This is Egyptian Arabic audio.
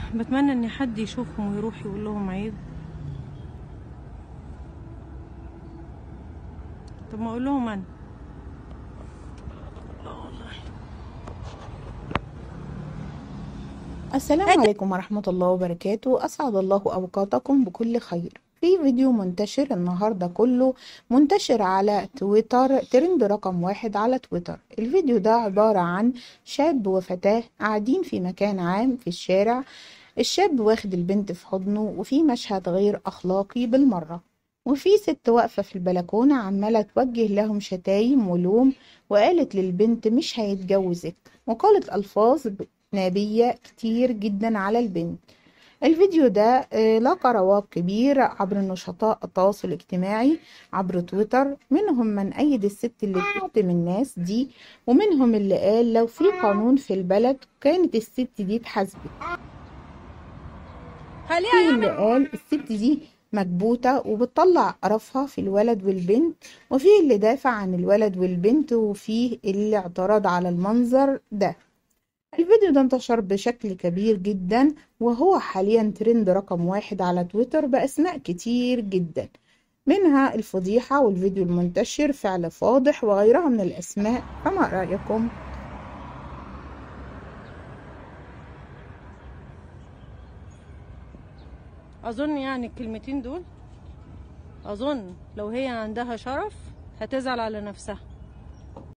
بتمنى ان حد يشوفهم ويروح يقول لهم عيب طب ما اقول لهم انا لا والله السلام عليكم ورحمة الله وبركاته أسعد الله أوقاتكم بكل خير في فيديو منتشر النهاردة كله منتشر على تويتر ترند رقم واحد على تويتر الفيديو ده عبارة عن شاب وفتاة قاعدين في مكان عام في الشارع الشاب واخد البنت في حضنه وفي مشهد غير أخلاقي بالمرة وفي ست واقفة في البلكونة عمالة توجه لهم شتايم ولوم وقالت للبنت مش هيتجوزك وقالت ألفاظ نابية كتير جدا على البنت الفيديو ده آه، لاقى رواج كبير عبر نشطاء التواصل الاجتماعي عبر تويتر منهم من أيد الست اللي بتشتم الناس دي ومنهم اللي قال لو في قانون في البلد كانت الست دي اتحاسبت في اللي قال الست دي مكبوتة وبتطلع قرفها في الولد والبنت وفي اللي دافع عن الولد والبنت وفي اللي اعترض على المنظر ده الفيديو ده انتشر بشكل كبير جدا وهو حاليا ترند رقم واحد على تويتر بأسماء كتير جدا منها الفضيحة والفيديو المنتشر فعل فاضح وغيرها من الأسماء فما رأيكم؟ اظن يعني الكلمتين دول اظن لو هي عندها شرف هتزعل على نفسها